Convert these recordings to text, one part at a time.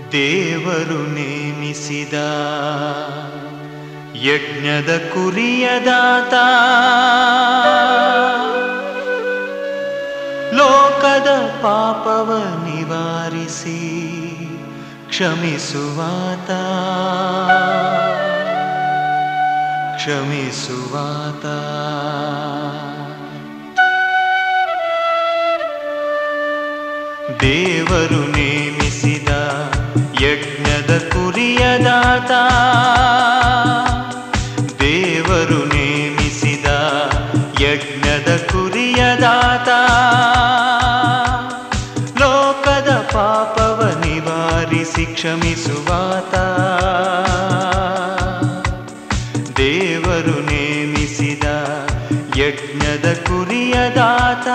ದೇವರು ನೇಮಿಸಿದ ಯಜ್ಞದ ಕುರಿಯದಾತ ಲೋಕದ ಪಾಪವ ನಿವಾರಿಸಿ ಕ್ಷಮಿಸುವಾತ ಕ್ಷಮಿಸುವಾತ ದೇವರು ನೇಮಿಸಿದ ಯಜ್ಞದ ಕುರಿಯದಾತ ದೇವರು ನೇಮಿಸಿದ ಯಜ್ಞದ ಕುರಿಯದಾತ ಲೋಕದ ಪಾಪವ ನಿವಾರಿಸಿ ಕ್ಷಮಿಸುವಾತ ದೇವರು ನೇಮಿಸಿದ ಯಜ್ಞದ ಕುರಿಯದಾತ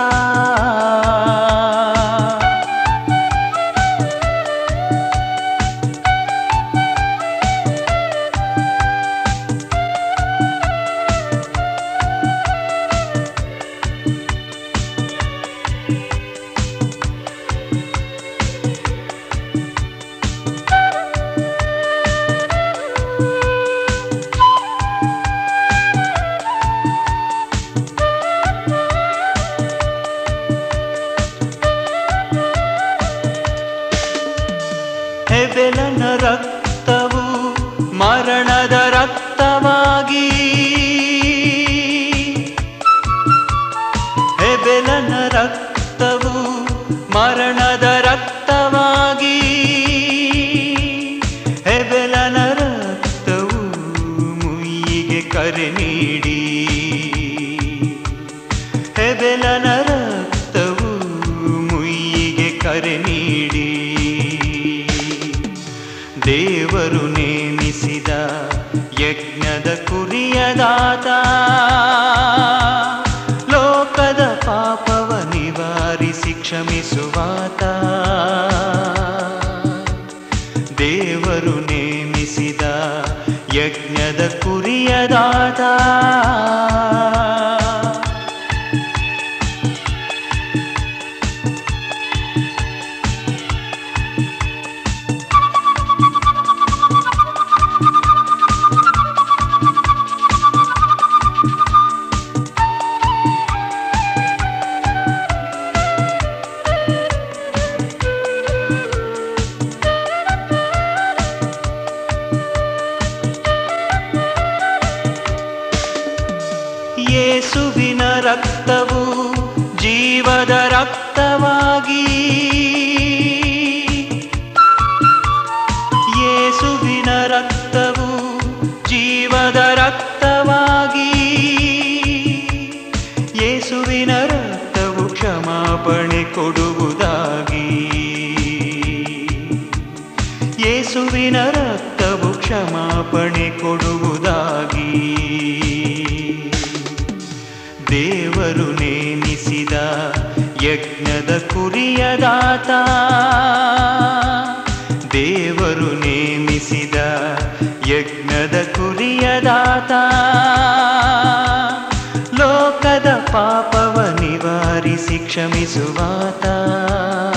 ಹೆಬೆಲನ ರಕ್ತವು ಮರಣದ ರಕ್ತವಾಗಿ ಹೆಬೆಲನ ರಕ್ತವು ಮರಣದ ರಕ್ತವಾಗಿ ಹೆಬೆಲನ ರಕ್ತವು ಮುಯ್ಯಿಗೆ ಕರೆ ನೀಡಿ ಹೆಬೆಲನ ರಕ್ತವು ಮುಯ್ಯಿಗೆ ಕರೆ ನೀಡಿ ದೇವರು ನೇಮಿಸಿದ ಯಜ್ಞದ ಕುರಿಯದಾತ ಲೋಕದ ಪಾಪವ ನಿವಾರಿಸಿ ಕ್ಷಮಿಸುವಾತ ದೇವರು ನೇಮಿಸಿದ ಯಜ್ಞದ ಕುರಿಯದಾತ ಯೇಸುವಿನ ರಕ್ತವು ಜೀವದ ರಕ್ತವಾಗಿ ಯೇಸುವಿನ ರಕ್ತವು ಜೀವದ ರಕ್ತವಾಗಿ ಯೇಸುವಿನ ರಕ್ತವು ಕ್ಷಮಾಪಣೆ ಕೊಡುವುದಾಗಿ ಯೇಸುವಿನ ರಕ್ತವು ಕ್ಷಮಾಪಣೆ ಕೊಡುವುದಾಗಿ ದೇವರು ನೇಮಿಸಿದ ಯಜ್ಞದ ಕುರಿಯದಾತ ದೇವರು ನೇಮಿಸಿದ ಯಜ್ಞದ ಕುರಿಯದಾತ ಲೋಕದ ಪಾಪವ ನಿವಾರಿಸಿ ಕ್ಷಮಿಸುವಾತ